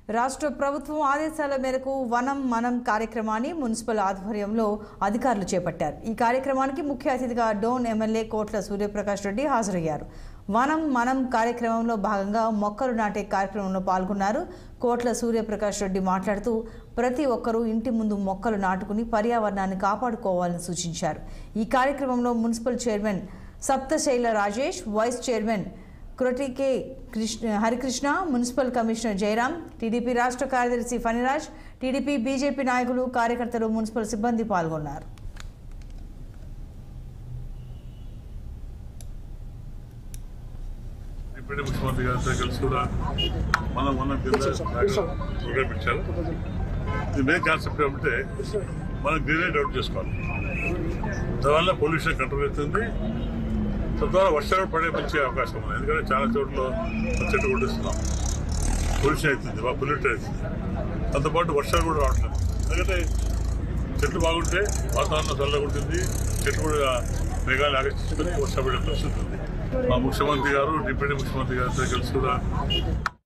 రాష్ట్ర ప్రభుత్వం ఆదేశాల మేరకు వనం మనం కార్యక్రమాన్ని మున్సిపల్ ఆధ్వర్యంలో అధికారులు చేపట్టారు ఈ కార్యక్రమానికి ముఖ్య అతిథిగా డోన్ ఎమ్మెల్యే కోట్ల సూర్యప్రకాష్ రెడ్డి హాజరయ్యారు వనం మనం కార్యక్రమంలో భాగంగా మొక్కలు నాటే కార్యక్రమంలో పాల్గొన్నారు కోట్ల సూర్యప్రకాష్ రెడ్డి మాట్లాడుతూ ప్రతి ఒక్కరూ ఇంటి ముందు మొక్కలు నాటుకుని పర్యావరణాన్ని కాపాడుకోవాలని సూచించారు ఈ కార్యక్రమంలో municipal chairman Saptashaila Rajesh vice chairman Krotike Krishna Harikrishna municipal commissioner Jayaram TDP రాష్ట్ర కార్యదర్శి ఫణిరాజ్ టీడీపీ బీజేపీ నాయకులు కార్యకర్తలు మున్సిపల్ సిబ్బంది పాల్గొన్నారు డిప్యూటీ ముఖ్యమంత్రి గారితో కలిసి కూడా మనం మన కింద ప్రోగ్రామ్ ఇచ్చారు ఇది మెయిన్ కాన్సెప్ట్ ఏమంటే మనం గ్రీనరీ డెవలప్ చేసుకోవాలి దానివల్ల పొల్యూషన్ కంట్రోల్ అవుతుంది తద్వారా వర్షాలు పడే మంచి అవకాశం ఉంది ఎందుకంటే చాలా చోట్ల చెట్టు కొట్టిస్తున్నాం పొల్యూషన్ అవుతుంది బాగా పొల్యూట్ అవుతుంది దాంతోపాటు వర్షాలు కూడా రావట్లేదు ఎందుకంటే చెట్లు బాగుంటే వాతావరణం చల్లగా ఉంటుంది చెట్లు కూడా మేఘాలు ఆకర్షించుకొని వర్షం పడే పరిస్థితి ఉంది మా ముఖ్యమంత్రి గారు డిప్యూటీ ముఖ్యమంత్రి గారితో కలిసి కూడా